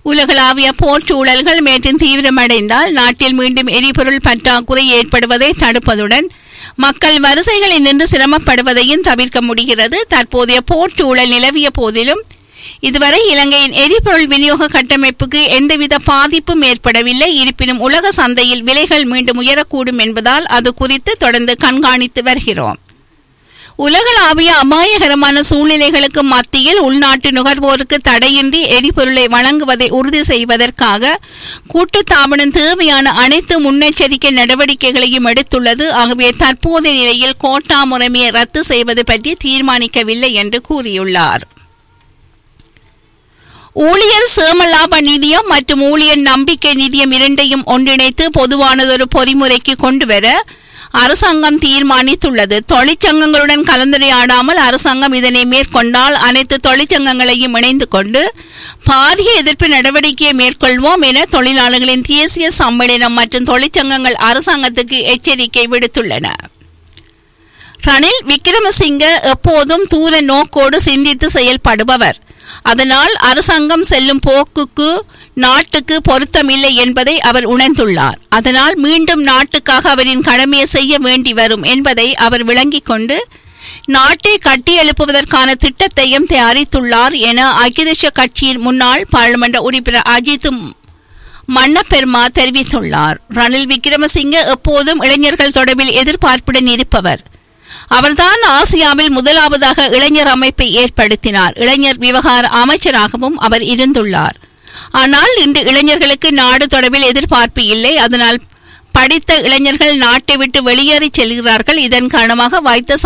உலகளாவிய போர் சூழல்கள் மேலும் தீவிரமடைந்தால் நாட்டில் மீண்டும் எரிபொருள் பற்றாக்குறை ஏற்படுவதை தடுப்பதுடன் மக்கள் வரிசைகளில் நின்று சிரமப்படுவதையும் தவிர்க்க முடிகிறது தற்போதைய போர் சூழல் நிலவிய போதிலும் இதுவரை இலங்கையின் எரிபொருள் விநியோக கட்டமைப்புக்கு எந்தவித பாதிப்பும் ஏற்படவில்லை இருப்பினும் உலக சந்தையில் விலைகள் மீண்டும் உயரக்கூடும் என்பதால் அது குறித்து தொடர்ந்து கண்காணித்து வருகிறோம் உலகளாவிய அபாயகரமான சூழ்நிலைகளுக்கு மத்தியில் உள்நாட்டு நுகர்வோருக்கு தடையின்றி எரிபொருளை வழங்குவதை உறுதி செய்வதற்காக கூட்டுத்தாபனம் தேவையான அனைத்து முன்னெச்சரிக்கை நடவடிக்கைகளையும் எடுத்துள்ளது ஆகவே தற்போதைய நிலையில் கோட்டா முறைமையை ரத்து செய்வது பற்றி தீர்மானிக்கவில்லை என்று கூறியுள்ளார் ஊழியர் சேமலாப நிதியம் மற்றும் ஊழியர் நம்பிக்கை நிதியம் இரண்டையும் ஒன்றிணைத்து பொதுவானதொரு பொறிமுறைக்கு கொண்டுவர அரசாங்கம் தீர்மானித்துள்ளது தொழிற்சங்கங்களுடன் கலந்துரையாடாமல் அரசாங்கம் இதனை மேற்கொண்டால் அனைத்து தொழிற்சங்கங்களையும் இணைந்து கொண்டு பாரிய எதிர்ப்பு நடவடிக்கையை மேற்கொள்வோம் என தொழிலாளர்களின் தேசிய சம்மேளனம் மற்றும் தொழிற்சங்கங்கள் அரசாங்கத்துக்கு எச்சரிக்கை விடுத்துள்ளன ரணில் விக்ரமசிங்க எப்போதும் தூர நோக்கோடு சிந்தித்து செயல்படுபவர் அதனால் அரசாங்கம் செல்லும் போக்குக்கு நாட்டுக்கு பொருத்தமில்லை என்பதை அவர் உணர்ந்துள்ளார் அதனால் மீண்டும் நாட்டுக்காக அவரின் கடமையை செய்ய வேண்டி வரும் என்பதை அவர் விளங்கிக் கொண்டு நாட்டை கட்டியெழுப்புவதற்கான திட்டத்தையும் தயாரித்துள்ளார் என ஐக்கிய தேசிய கட்சியின் முன்னாள் பாராளுமன்ற உறுப்பினர் அஜித் மன்னப்பெருமா தெரிவித்துள்ளார் ரணில் விக்ரமசிங்க எப்போதும் இளைஞர்கள் தொடர்பில் எதிர்பார்ப்புடன் இருப்பவர் அவர்தான் ஆசியாவில் முதலாவதாக இளைஞர் அமைப்பை ஏற்படுத்தினார் இளைஞர் விவகார அமைச்சராகவும் அவர் இருந்துள்ளார் ஆனால் இன்று இளைஞர்களுக்கு நாடு தொடர்பில் எதிர்பார்ப்பு இல்லை அதனால் படித்த இளைஞர்கள் நாட்டை விட்டு வெளியேறி செல்கிறார்கள் இதன் காரணமாக வாய்த்த